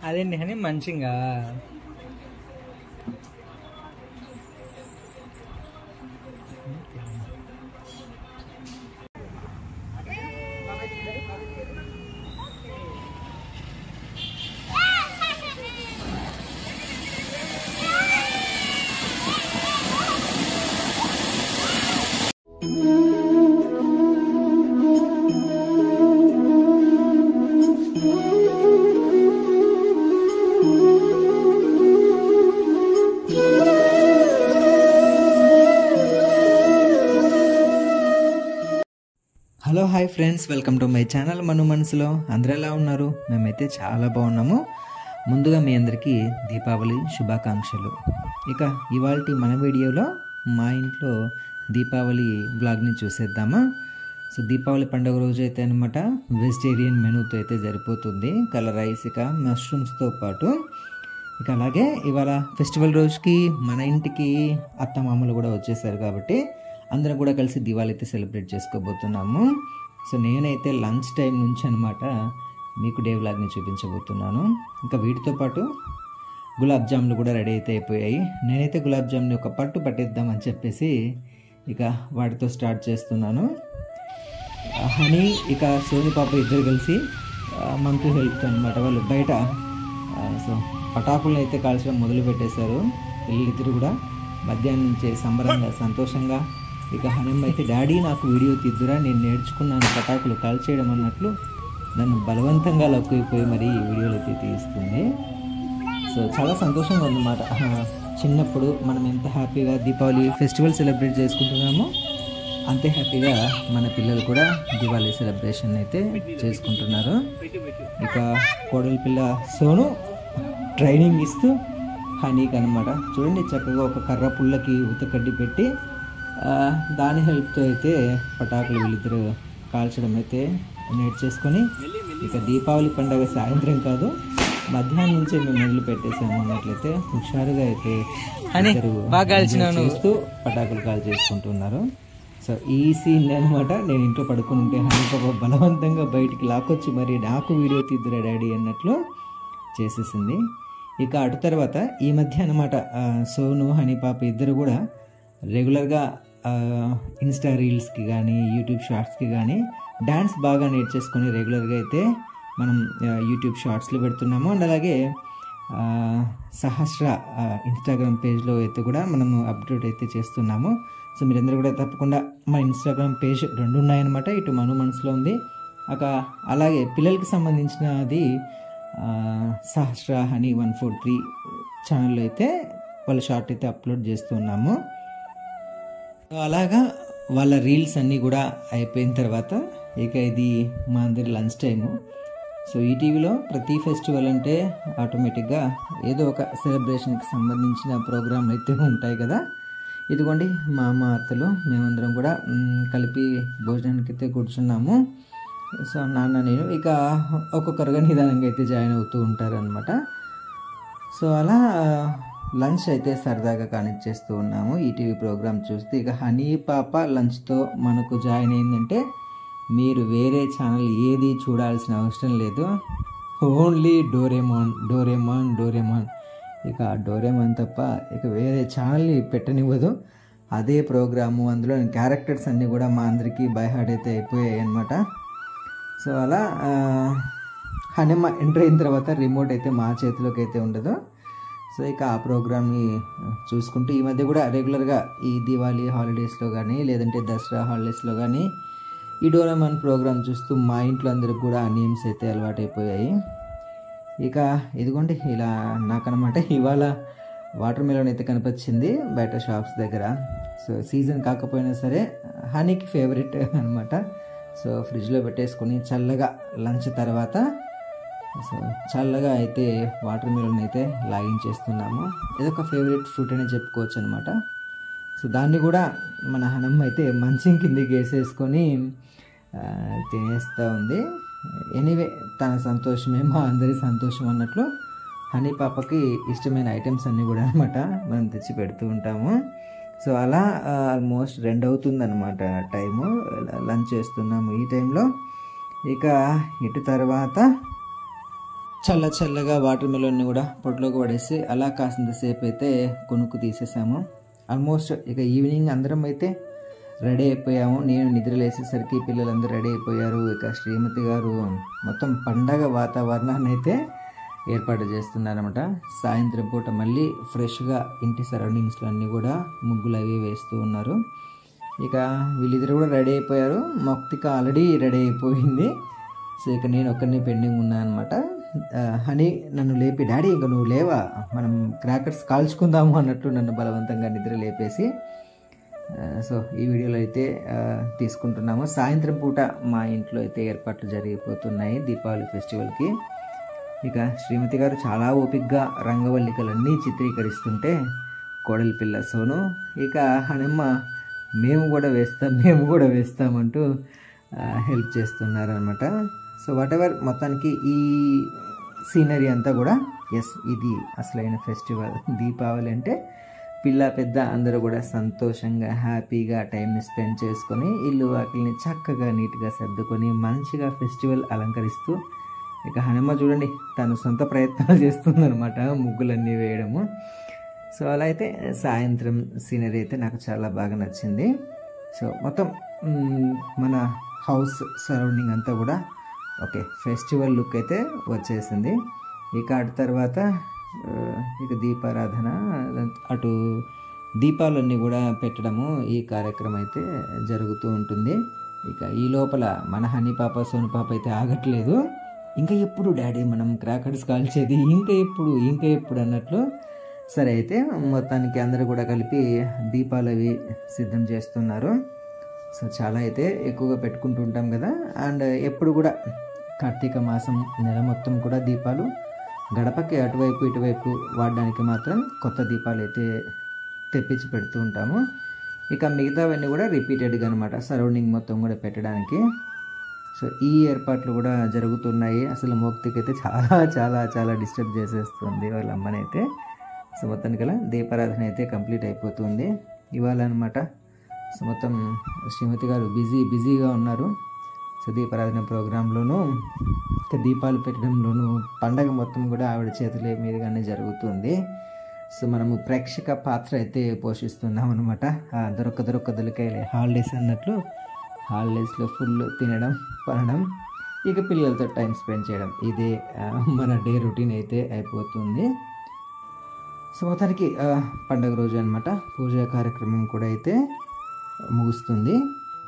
అదేంటి అని మంచిగా hello hi friends welcome to my channel Manu మనసులో అందరూ ఎలా ఉన్నారు మేమైతే చాలా బాగున్నాము ముందుగా మీ అందరికీ దీపావళి శుభాకాంక్షలు ఇక ఇవాళ మన వీడియోలో మా ఇంట్లో దీపావళి బ్లాగ్ని చూసేద్దామా సో దీపావళి పండుగ రోజు అయితే అనమాట వెజిటేరియన్ మెనూతో అయితే సరిపోతుంది కలర్ రైస్ ఇక మష్రూమ్స్తో పాటు ఇక అలాగే ఇవాళ ఫెస్టివల్ రోజుకి మన ఇంటికి అత్త మామలు కూడా వచ్చేసారు కాబట్టి అందరం కూడా కలిసి దివాళీ అయితే సెలబ్రేట్ చేసుకోబోతున్నాము సో నేనైతే లంచ్ టైం నుంచి అనమాట మీకు డే వ్లాగ్ని చూపించబోతున్నాను ఇంకా వీటితో పాటు గులాబ్ జాములు కూడా రెడీ అయితే అయిపోయాయి నేనైతే గులాబ్ జాముని ఒక పట్టు పట్టిద్దామని చెప్పేసి ఇక వాటితో స్టార్ట్ చేస్తున్నాను హనీ ఇక సోని పాప ఇద్దరు కలిసి మనకు హెల్ప్ అనమాట వాళ్ళు బయట ఆ, సో పటాకులను అయితే కాల్చడం మొదలు పెట్టేశారు వీళ్ళిద్దరు కూడా మధ్యాహ్నం నుంచే సంబరంగా సంతోషంగా ఇక హనమ్మ అయితే డాడీ నాకు వీడియో తీద్దురా నేను నేర్చుకున్నాను పటాకులు కాల్చేయడం అన్నట్లు నన్ను బలవంతంగా లొక్కుపోయి మరి ఈ వీడియోలు అయితే తీస్తుంది సో చాలా సంతోషంగా ఉందన్నమాట ఆహా, చిన్నప్పుడు మనం ఎంత హ్యాపీగా దీపావళి ఫెస్టివల్ సెలబ్రేట్ చేసుకుంటున్నామో అంతే హ్యాపీగా మన పిల్లలు కూడా దివాళీ సెలబ్రేషన్ అయితే చేసుకుంటున్నారు ఇక కోడలి పిల్ల సోను ట్రైనింగ్ ఇస్తూ హనీకి అనమాట చూడండి చక్కగా ఒక కర్ర పుల్లకి ఉతకడ్డి పెట్టి ఆ, దాని హెల్ప్తో అయితే పటాకులు వీళ్ళిద్దరు కాల్చడం అయితే నేర్చేసుకొని ఇక దీపావళి పండగ సాయంత్రం కాదు మధ్యాహ్నం నుంచే మేము మొదలు పెట్టేసాము అన్నట్లయితే హుషారుగా అయితే ఇద్దరు enjoy చేస్తూ పటాకులు కాల్ చేసుకుంటున్నారు సో ఈ సీన్ అనమాట నేను ఇంట్లో పడుకుని ఉంటే హనీ పాప బలవంతంగా బయటికి లాక్కొచ్చి మరి నాకు వీడియో తీద్దురా డాడీ అన్నట్లు చేసేసింది ఇక అటు తర్వాత ఈ మధ్య అనమాట సోను హనీ పాప ఇద్దరు కూడా రెగ్యులర్గా ఇన్స్టా రీల్స్కి కానీ యూట్యూబ్ షార్ట్స్కి కానీ డ్యాన్స్ బాగా నేర్చేసుకొని రెగ్యులర్గా అయితే మనం ఆ, యూట్యూబ్ షార్ట్స్లో పెడుతున్నాము అండ్ అలాగే ఆ, సహస్ర ఆ, ఇన్స్టాగ్రామ్ పేజ్లో అయితే కూడా మనము అప్డేట్ అయితే చేస్తున్నాము సో మీరందరూ కూడా తప్పకుండా మా ఇన్స్టాగ్రామ్ పేజ్ రెండు ఉన్నాయన్నమాట ఇటు మను మనసులో ఉంది అక అలాగే పిల్లలకి సంబంధించినది ఆ, Sahasra honey one four three ఛానల్లో అయితే వాళ్ళ షార్ట్ అయితే అప్లోడ్ చేస్తున్నాము సో అలాగా వాళ్ళ రీల్స్ అన్నీ కూడా అయిపోయిన తర్వాత ఇక ఇది మా అందరి లంచ్ టైము సో ఈ టీవీలో ప్రతి ఫెస్టివల్ అంటే ఆటోమేటిక్గా ఏదో ఒక సెలబ్రేషన్కి సంబంధించిన ప్రోగ్రాంలు అయితే ఉంటాయి కదా ఇదిగోండి మా అమ్మ అత్తలు మేమందరం కూడా మ్, కలిపి భోజనానికి అయితే కూర్చున్నాము సో నాన్న నేను ఇక ఒక్కొక్కరుగా నిదానంగా అయితే జాయిన్ అవుతూ ఉంటారనమాట సో అలా లంచ్ అయితే సరదాగా కానిచ్చేస్తూ ఉన్నాము ఈటీవీ ప్రోగ్రామ్ చూస్తే ఇక హనీ పాప లంచ్తో మనకు జాయిన్ అయిందంటే మీరు వేరే ఛానల్ ఏది చూడాల్సిన అవసరం లేదు ఓన్లీ డోరేమాన్ డోరేమాన్ డోరేమాన్ ఇక ఆ డోరేమాన్ తప్ప ఇక వేరే ఛానల్ని పెట్టనివ్వదు అదే ప్రోగ్రాము అందులో క్యారెక్టర్స్ అన్నీ కూడా మా అందరికీ బై హార్ట్ అయితే అయిపోయాయి అనమాట సో అలా ఆ, హనుమ ఎంటర్ అయిన తర్వాత రిమోట్ అయితే మా చేతిలోకి అయితే ఉండదు సో ఇక ఆ ప్రోగ్రామ్ని చూసుకుంటూ ఈ మధ్య కూడా రెగ్యులర్గా ఈ దివాళీ హాలిడేస్లో కానీ లేదంటే దసరా హాలిడేస్లో కానీ ఈ డోరామాన్ ప్రోగ్రామ్ చూస్తూ మా ఇంట్లో అందరికి కూడా ఆ నేమ్స్ అయితే అలవాటైపోయాయి ఇక ఇదిగోండి ఇలా నాకనమాట ఇవాళ వాటర్ మిలన్ అయితే కనిపించింది బయట షాప్స్ దగ్గర సో సీజన్ కాకపోయినా సరే హనీకి ఫేవరెట్ అనమాట సో ఫ్రిడ్జ్లో పెట్టేసుకొని చల్లగా లంచ్ తర్వాత సో చల్లగా అయితే వాటర్ మిలన్ అయితే లాగించేస్తున్నాము ఇదొక ఫేవరెట్ ఫ్రూట్ అనే చెప్పుకోవచ్చు అనమాట సో దాన్ని కూడా మన హనమ్మ అయితే మంచం కిందికి వేసేసుకొని ఆ, తినేస్తూ ఉంది ఎనీవే తన సంతోషమే మా అందరి సంతోషం అన్నట్లు హనీ పాపకి ఇష్టమైన ఐటమ్స్ అన్నీ కూడా అనమాట మనం తెచ్చి పెడుతూ ఉంటాము సో అలా ఆల్మోస్ట్ రెండు అవుతుంది అనమాట టైము లంచ్ చేస్తున్నాము ఈ టైంలో ఇక ఇటు తర్వాత చల్ల చల్లగా వాటర్ మిలన్ని కూడా పొట్టులోకి పడేసి అలా కాసింతసేపు అయితే కొనుక్కు తీసేసాము ఆల్మోస్ట్ ఇక ఈవినింగ్ అందరం అయితే రెడీ అయిపోయాము నేను నిద్రలేసేసరికి పిల్లలందరూ రెడీ అయిపోయారు ఇక శ్రీమతి గారు మొత్తం పండగ వాతావరణాన్ని అయితే ఏర్పాటు చేస్తున్నారన్నమాట సాయంత్రం పూట మళ్ళీ ఫ్రెష్గా ఇంటి సరౌండింగ్స్లో అన్నీ కూడా ముగ్గులు అవి వేస్తూ ఉన్నారు ఇక వీళ్ళిద్దరు కూడా రెడీ అయిపోయారు మక్తిక ఆల్రెడీ రెడీ అయిపోయింది సో ఇక నేను ఒక్కరిని పెండింగ్ ఉన్నాను అనమాట హనీ నన్ను లేపి డాడీ ఇంకా నువ్వు లేవా మనం క్రాకర్స్ కాల్చుకుందాము అన్నట్లు నన్ను బలవంతంగా నిద్ర లేపేసి ఆ, సో ఈ వీడియోలో అయితే ఆ, తీసుకుంటున్నాము సాయంత్రం పూట మా ఇంట్లో అయితే ఏర్పాట్లు జరిగిపోతున్నాయి దీపావళి ఫెస్టివల్కి ఇక శ్రీమతి గారు చాలా ఓపిక్గా రంగవల్లికలన్నీ చిత్రీకరిస్తుంటే కోడలి పిల్ల సోను ఇక హనమ్మ మేము కూడా వేస్తాం మేము కూడా వేస్తామంటూ హెల్ప్ చేస్తున్నారనమాట సో వాట్ ఎవర్ మొత్తానికి ఈ సీనరీ అంతా కూడా ఎస్ ఇది అసలైన ఫెస్టివల్ దీపావళి అంటే పిల్ల పెద్ద అందరూ కూడా సంతోషంగా హ్యాపీగా టైంని స్పెండ్ చేసుకొని ఇల్లు వాటిని చక్కగా నీట్గా సర్దుకొని మంచిగా ఫెస్టివల్ అలంకరిస్తూ ఇక హనుమ చూడండి తను సొంత ప్రయత్నాలు చేస్తుందనమాట ముగ్గులన్నీ వేయడము సో అలా అయితే సాయంత్రం సీనరీ అయితే నాకు చాలా బాగా నచ్చింది సో మొత్తం మ్, మన హౌస్ సరౌండింగ్ అంతా కూడా ఓకే ఫెస్టివల్ లుక్ అయితే వచ్చేసింది ఇక అటు తర్వాత ఆ, ఇక దీపారాధన అటు దీపాలన్నీ కూడా పెట్టడము ఈ కార్యక్రమం అయితే జరుగుతూ ఉంటుంది ఇక ఈ లోపల మన హనీ పాప సోను పాప అయితే ఆగట్లేదు ఇంకా ఎప్పుడు డాడీ మనం క్రాకర్స్ కాల్చేది ఇంకా ఎప్పుడు ఇంకా ఎప్పుడు అన్నట్లు సరే అయితే మొత్తానికి అందరూ కూడా కలిపి దీపాలు అవి సిద్ధం చేస్తున్నారు సో చాలా అయితే ఎక్కువగా పెట్టుకుంటూ ఉంటాం కదా అండ్ ఎప్పుడు కూడా కార్తీక మాసం నెల మొత్తం కూడా దీపాలు గడపకి అటువైపు ఇటువైపు వాడడానికి మాత్రం కొత్త దీపాలు అయితే తెప్పించి పెడుతూ ఉంటాము ఇక మిగతావన్నీ కూడా రిపీటెడ్గా అనమాట సరౌండింగ్ మొత్తం కూడా పెట్టడానికి సో ఈ ఏర్పాట్లు కూడా జరుగుతున్నాయి అసలు మోక్తికి అయితే చాలా చాలా చాలా డిస్టర్బ్ చేసేస్తుంది వాళ్ళ అమ్మనైతే సో మొత్తానికి అలా దీపారాధన అయితే కంప్లీట్ అయిపోతుంది ఇవాళ అనమాట సో మొత్తం శ్రీమతి గారు బిజీ బిజీగా ఉన్నారు సో దీపారాధన ప్రోగ్రాంలోనూ ఇంకా దీపాలు పెట్టడంలోనూ పండగ మొత్తం కూడా ఆవిడ చేతుల మీదుగానే జరుగుతుంది సో మనము ప్రేక్షక పాత్ర అయితే పోషిస్తున్నాం అనమాట దొరక్క దొరక్క దొరికాయలే హాలిడేస్ అన్నట్లు హాలిడేస్లో ఫుల్ తినడం పనడం ఇక పిల్లలతో టైం స్పెండ్ చేయడం ఇదే ఆ, మన డే రొటీన్ అయితే అయిపోతుంది సో మొత్తానికి ఆ, పండగ రోజు అనమాట పూజా కార్యక్రమం కూడా అయితే ముగుస్తుంది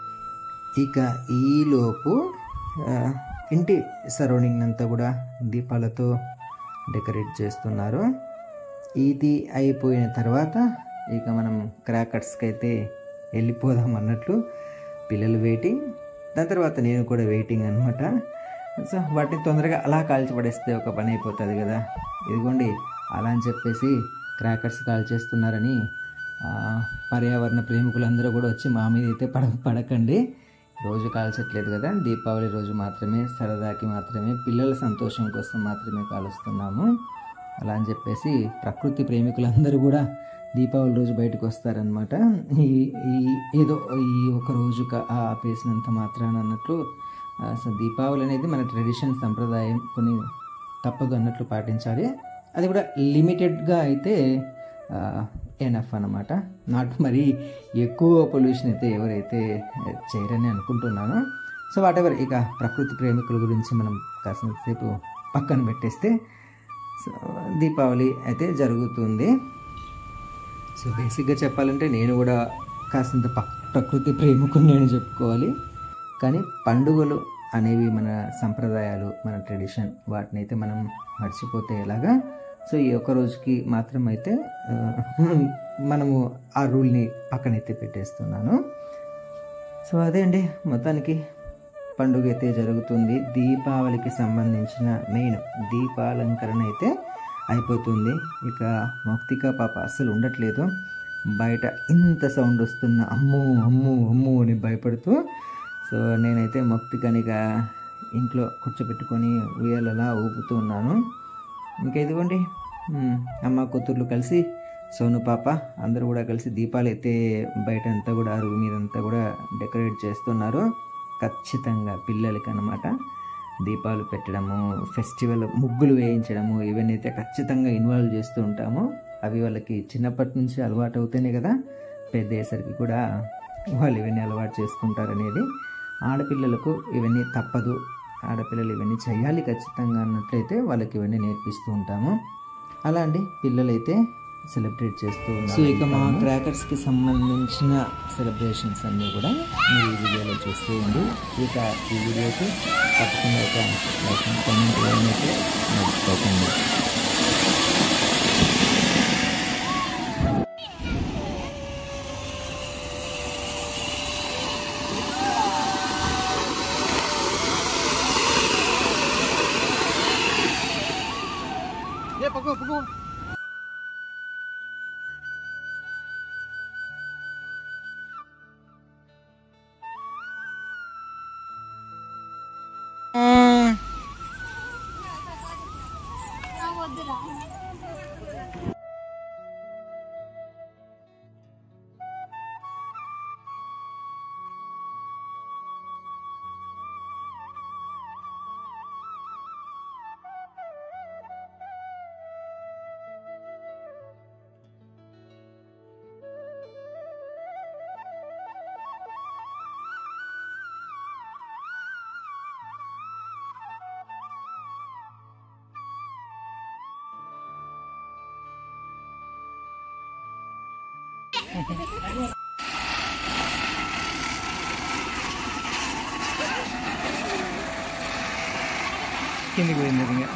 ఇక ఈలోపు ఆ, ఇంటి సరౌండింగ్ అంతా కూడా దీపాలతో డెకరేట్ చేస్తున్నారు ఇది అయిపోయిన తర్వాత ఇక మనం క్రాకర్స్కి అయితే వెళ్ళిపోదాం అన్నట్లు పిల్లలు వెయిటింగ్ దాని తర్వాత నేను కూడా వెయిటింగ్ అనమాట సో వాటిని తొందరగా అలా కాల్చి పడేస్తే ఒక పని అయిపోతుంది కదా ఇదిగోండి అలా అని చెప్పేసి క్రాకర్స్ కాల్చేస్తున్నారని ఆ, పర్యావరణ ప్రేమికులందరూ కూడా వచ్చి మా మీద అయితే పడ పడకండి రోజు కాల్చట్లేదు కదా దీపావళి రోజు మాత్రమే సరదాకి మాత్రమే పిల్లల సంతోషం కోసం మాత్రమే కాలుస్తున్నాము అలా అని చెప్పేసి ప్రకృతి ప్రేమికులందరూ కూడా దీపావళి రోజు బయటకు వస్తారనమాట ఈ ఈ ఏదో ఈ ఒక రోజు క- ఆపేసినంత మాత్రాన అన్నట్లు ఆ, సో దీపావళి అనేది మన ట్రెడిషన్ సంప్రదాయం కొన్ని తప్పదు అన్నట్లు పాటించాలి అది కూడా లిమిటెడ్గా అయితే ఎనఫ్ అన్నమాట నాట్ మరీ ఎక్కువ పొల్యూషన్ అయితే ఎవరైతే చేయరని అనుకుంటున్నాను సో వాట్ ఎవర్ ఇక ప్రకృతి ప్రేమికుల గురించి మనం కాసినంతసేపు పక్కన పెట్టేస్తే సో దీపావళి అయితే జరుగుతుంది సో బేసిక్గా చెప్పాలంటే నేను కూడా కాసింత పక్ ప్రకృతి ప్రేమికుని నేను చెప్పుకోవాలి కానీ పండుగలు అనేవి మన సంప్రదాయాలు మన ట్రెడిషన్ వాటిని అయితే మనం మర్చిపోతే ఎలాగా సో ఈ ఒక్క రోజుకి మాత్రం అయితే ఆ, మనము ఆ రూల్ని పక్కనైతే పెట్టేస్తున్నాను సో అదే అండి మొత్తానికి పండుగ అయితే జరుగుతుంది దీపావళికి సంబంధించిన మెయిన్ దీపాలంకరణ అయితే అయిపోతుంది ఇక మౌక్తిక పాప అస్సలు ఉండట్లేదు బయట ఇంత సౌండ్ వస్తున్న అమ్మో అమ్మో అమ్మో అని భయపడుతూ సో నేనైతే మౌక్తికనిక ఇంట్లో కూర్చోబెట్టుకొని ఉయ్యాలలా ఊపుతూ ఉన్నాను ఇంకా ఇదిగోండి ఉమ్, అమ్మ కూతుర్లు కలిసి సోను పాప అందరూ కూడా కలిసి దీపాలు అయితే బయట అంతా కూడా అరుగు మీద అంతా కూడా డెకరేట్ చేస్తున్నారు ఖచ్చితంగా పిల్లలకి అనమాట దీపాలు పెట్టడము ఫెస్టివల్ ముగ్గులు వేయించడము ఇవన్నీ అయితే ఖచ్చితంగా ఇన్వాల్వ్ చేస్తూ ఉంటాము అవి వాళ్ళకి చిన్నప్పటి నుంచి అలవాటు అవుతాయి కదా పెద్ద అయ్యేసరికి కూడా వాళ్ళు ఇవన్నీ అలవాటు చేసుకుంటారు అనేది ఆడపిల్లలకు ఇవన్నీ తప్పదు ఆడపిల్లలు ఇవన్నీ చేయాలి ఖచ్చితంగా అన్నట్లయితే వాళ్ళకి ఇవన్నీ నేర్పిస్తూ ఉంటాము అలా అండి పిల్లలైతే సెలబ్రేట్ చేస్తూ ఉన్నారు సో ఇక మా క్రాకర్స్కి సంబంధించిన సెలబ్రేషన్స్ అన్నీ కూడా మీరు ఈ వీడియోలో చూస్తూ ఉండి ఇక ఈ వీడియోకి తప్పకుండా ఒక లైక్ కామెంట్ వేయనైతే మర్చిపోకండి ఏ పక్కో పక్కో కిందికి పోయింది ఇంకా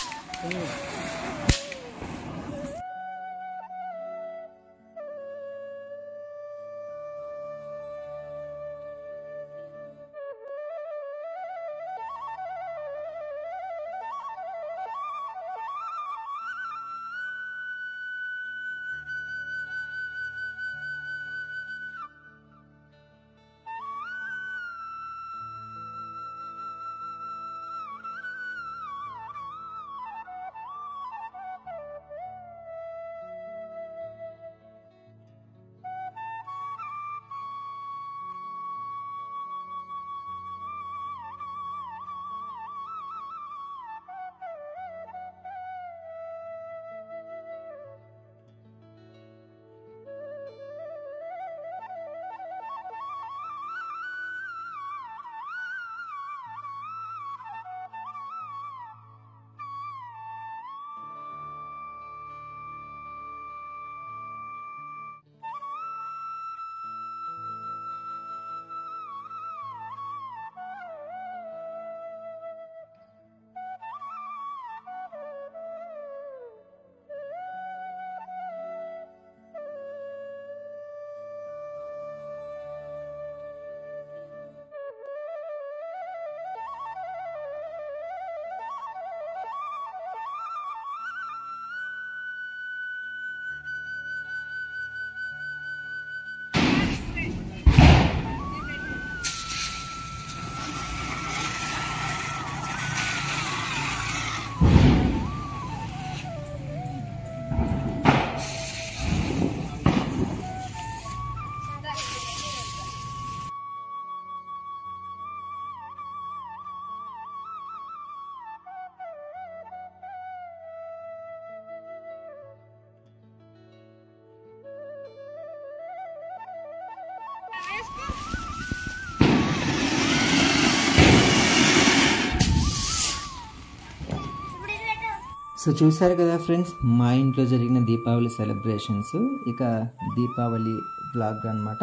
సో చూసారు కదా ఫ్రెండ్స్ మా ఇంట్లో జరిగిన దీపావళి సెలబ్రేషన్స్ ఇక దీపావళి బ్లాగ్ అన్నమాట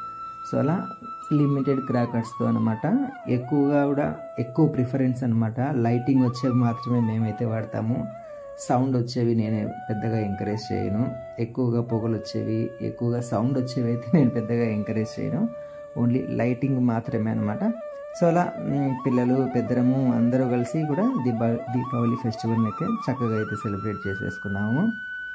సో అలా లిమిటెడ్ క్రాకర్స్తో అనమాట ఎక్కువగా కూడా ఎక్కువ ప్రిఫరెన్స్ అనమాట లైటింగ్ వచ్చేవి మాత్రమే మేమైతే వాడతాము సౌండ్ వచ్చేవి నేను పెద్దగా ఎంకరేజ్ చేయను ఎక్కువగా పొగలు వచ్చేవి ఎక్కువగా సౌండ్ వచ్చేవి అయితే నేను పెద్దగా ఎంకరేజ్ చేయను ఓన్లీ లైటింగ్ మాత్రమే అనమాట సో అలా మ్, పిల్లలు పెద్దరము అందరూ కలిసి కూడా దీపా దీపావళి ఫెస్టివల్ని అయితే చక్కగా అయితే సెలబ్రేట్ చేసేసుకున్నాము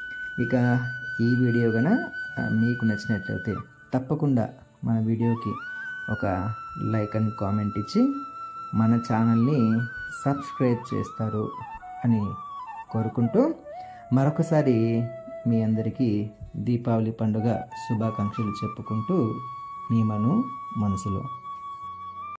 ఇక ఈ వీడియో కన మీకు నచ్చినట్లయితే తప్పకుండా మన వీడియోకి ఒక లైక్ అండ్ కామెంట్ ఇచ్చి మన ఛానల్ని సబ్స్క్రైబ్ చేస్తారు అని కోరుకుంటూ మరొకసారి మీ అందరికీ దీపావళి పండుగ శుభాకాంక్షలు చెప్పుకుంటూ మీ మను మనసులో